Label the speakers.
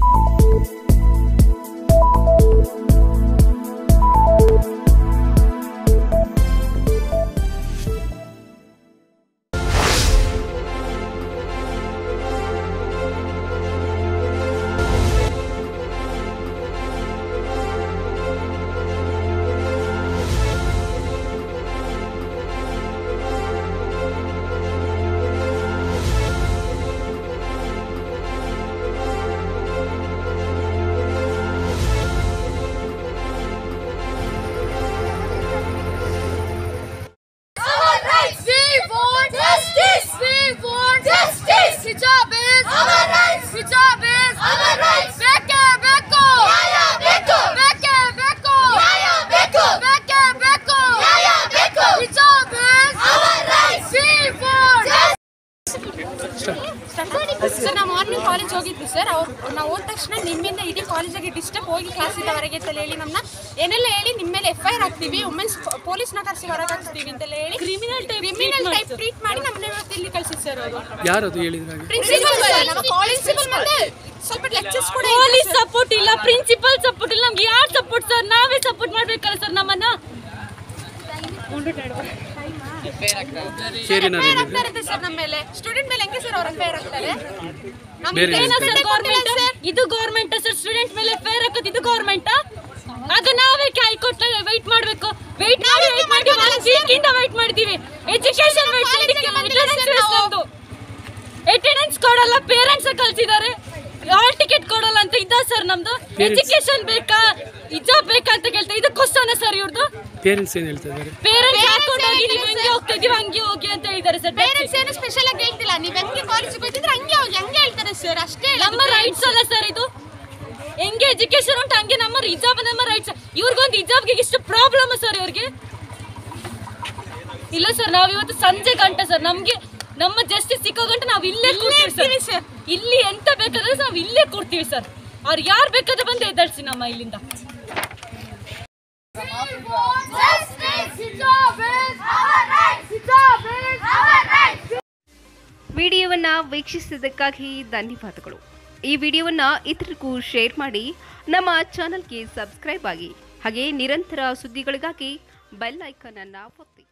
Speaker 1: Our rights. We want justice. We want justice. Hijab is our rights. Hijab is our rights. ಬೇಕೇ ಬೇಕು. ನ್ಯಾಯ ಬೇಕು. ಬೇಕೇ ಬೇಕು. ನ್ಯಾಯ ಬೇಕು. ಬೇಕೇ ಬೇಕು. ನ್ಯಾಯ ಬೇಕು. Hijab is our rights. We want
Speaker 2: sir ನಾವು ಮಾರ್ನಿಂಗ್ ಕಾಲೇಜ್ ಹೋಗಿದ್ವಿ ಸರ್ ಅವ್ರು ನಾವು ಹೋದ ತಕ್ಷಣ ನಿಮ್ಮಿಂದ ಇಡೀ ಕಾಲೇಜಿಗೆ ಡಿಸ್ಟರ್ಬ್ ಹೋಗಿ ಕ್ಲಾಸಿಂದ ಹೊರಗೆ ಅಂತ ಹೇಳಿ ನಮ್ಮನ್ನ ಏನೆಲ್ಲ ಹೇಳಿ ನಿಮ್ಮ ಮೇಲೆ ಎಫ್ ಐ ಆರ್ ಹಾಕ್ತೀವಿ ವುಮೆನ್ಸ್ ಪೊಲೀಸ್ನ ಕರೆಸಿ ಹೊರಗೆ ಹಾಕ್ತೀವಿ ಅಂತೆಲ್ಲ ಹೇಳಿ criminal type criminal type treat ಮಾಡಿ ನಮ್ಮನ್ನ ಇವತ್ತು ಇಲ್ಲಿ ಕಳ್ಸಿದ್ ಸರ್ ಅವರು
Speaker 3: ಯಾರದು ಹೇಳಿದ್ರ ಹಾಗೆ
Speaker 2: ಪ್ರಿನ್ಸಿಪಲ್ ನಮ್ಮ ಕಾಲೇಜ್ ಮತ್ತೆ ಸ್ವಲ್ಪ ಲೆಕ್ಚರ್ಸ್ ಕೂಡ
Speaker 4: ಪೊಲೀಸ್ ಸಪೋರ್ಟ್ ಇಲ್ಲ ಪ್ರಿನ್ಸಿಪಲ್ ಸಪೋರ್ಟ್ ಇಲ್ಲ ನಮ್ಗೆ ಯಾರು ಸಪೋರ್ಟ್ ಸರ್ ನಾವೇ ಸಪೋರ್ಟ್ ಮಾಡ್ಬೇಕಲ್ಲ ಸರ್ ನಮ್ಮನ್ನ
Speaker 3: ಸೇರಿನ
Speaker 2: ಎಫ್ ಐ ಆರ್ ಹಾಕ್ತಾ ಇರುತ್ತೆ ಸರ್ ನಮ್ಮ ಮೇಲೆ ಸ್ಟೂಡೆಂಟ್ ಮೇಲೆ ಹೆಂಗೆ ಸರ್ ಅವ್ರ ಎಫ್ ಐ ಆರ್ ಹಾಕ್ತಾರೆ ನಮ್ಗೆ
Speaker 3: ಬೇರೆ
Speaker 2: ಏನೋ
Speaker 3: ಏನಿದೆ?
Speaker 2: ಸರ್ ಗೌರ್ಮೆಂಟ್ ಸರ್
Speaker 4: ಇದು ಗೌರ್ಮೆಂಟ್ ಸರ್ ಸ್ಟೂಡೆಂಟ್ ಮೇಲೆ ಫೇರ್ ಹಾಕೋದು ಇದು ಗೌರ್ಮೆಂಟ್ ಆಗ ನಾವೇ ಹೈಕೋರ್ಟ್ ವೈಟ್ ಮಾಡ್ಬೇಕು ವೈಟ್ ಮಾಡಿ ವೈಟ್ ಮಾಡಿ ಒನ್ ವೀಕ್ ಇಂದ ವೈಟ್ ಮಾಡ್ತೀವಿ ಎಜುಕೇಶನ್ ಅಟೆಂಡೆನ್ಸ್ ಕೊಡಲ್ಲ ಪೇರೆಂಟ್ಸ್ ಕಳ್ಸಿದ್ದಾರೆ ಹಾಲ್ ಟಿಕೆಟ್ ಕೊಡಲ್ಲ ಅಂತ ಇದ್ದ ಸರ್ ನಮ್ದು
Speaker 3: Parents-
Speaker 4: ಎಜುಕೇಶನ್ ಬೇಕಾ ಇಜಾಬ್ ಬೇಕಾ ಅಂತ ಕೇಳ್ತಾ ಇದಕ್ಕೋಸ್ಕರ ಸರ್ ಇವ್ರದ್ದು
Speaker 3: ಪೇರೆಂಟ್ಸ್ ಏನ್ ಹೇಳ್ತಾ ಇದ್ದಾರೆ
Speaker 4: ಪೇರೆಂಟ್ಸ್ ಹಾಕೊಂಡು ಹೋಗಿ ನೀವು ಹೆಂಗೆ ಹೋಗ್ತಾ ಇದೀವಿ ಹಂಗೆ ಹೋಗಿ ಅಂತ ಹೇಳಿದ್ದಾರೆ ಸರ್
Speaker 2: ಪೇರೆಂಟ್ಸ್ ಏನು ಸ್ಪೆಷಲ್ ಆಗಿ ಹೇಳ್ತಿಲ್ಲ ನೀವ್ ಹೆಂಗೆ ಕಾಲೇಜಿಗೆ ಹೋಗಿದ್ರೆ ಹಂಗೆ ಹೋಗಿ ಹಂಗೆ ಹೇಳ್ತಾರೆ ಸರ್ ಅಷ್ಟೇ
Speaker 4: ನಮ್ಮ ರೈಟ್ಸ್ ಅಲ್ಲ ಸರ್ ಇದು ಹೆಂಗೆ ಎಜುಕೇಶನ್ ಉಂಟು ಹಂಗೆ ನಮ್ಮ ಹಿಜಾಬ್ ನಮ್ಮ ರೈಟ್ಸ್ ಇವ್ರಿಗೊಂದು ಹಿಜಾಬ್ಗೆ ಇಷ್ಟು ಪ್ರಾಬ್ಲಮ್ ಸರ್ ಇವ್ರಿಗೆ ಇಲ್ಲ ಸರ್ ನಾವು ಇವತ್ತು ಸಂಜೆ ಗಂಟ ಸರ್ ನಮ್ಗೆ ನಮ್ಮ ಜಸ್ಟಿಸ್ ಸಿಕ್ಕೋ ಗಂಟ ನಾವು ಇಲ್ಲೇ ಕೂರ್ತೀವಿ ಸರ್ ಇಲ್ಲಿ ಎಂತ ಬೇಕಾದ್ರೆ ನಾವು ಇಲ್ಲೇ ಕೂರ್ತೀವಿ ಸರ್ ಅವ್ರು ಯಾರು ಬೇಕಾದ್ರೆ ಬಂದು ಎದ್ದಳ್ಸಿ ನಮ್ಮ ಇಲ್ಲಿಂದ
Speaker 1: justice. Hijab is our rights. Hijab is our rights.
Speaker 5: ವಿಡಿಯೋವನ್ನು ವೀಕ್ಷಿಸಿದ್ದಕ್ಕಾಗಿ ಧನ್ಯವಾದಗಳು ಈ ವಿಡಿಯೋವನ್ನು ಇತರರಿಗೂ ಶೇರ್ ಮಾಡಿ ನಮ್ಮ ಚಾನಲ್ಗೆ ಸಬ್ಸ್ಕ್ರೈಬ್ ಆಗಿ ಹಾಗೆ ನಿರಂತರ ಸುದ್ದಿಗಳಿಗಾಗಿ ಬೆಲ್ ಐಕನ್ ಅನ್ನು ಒತ್ತಿ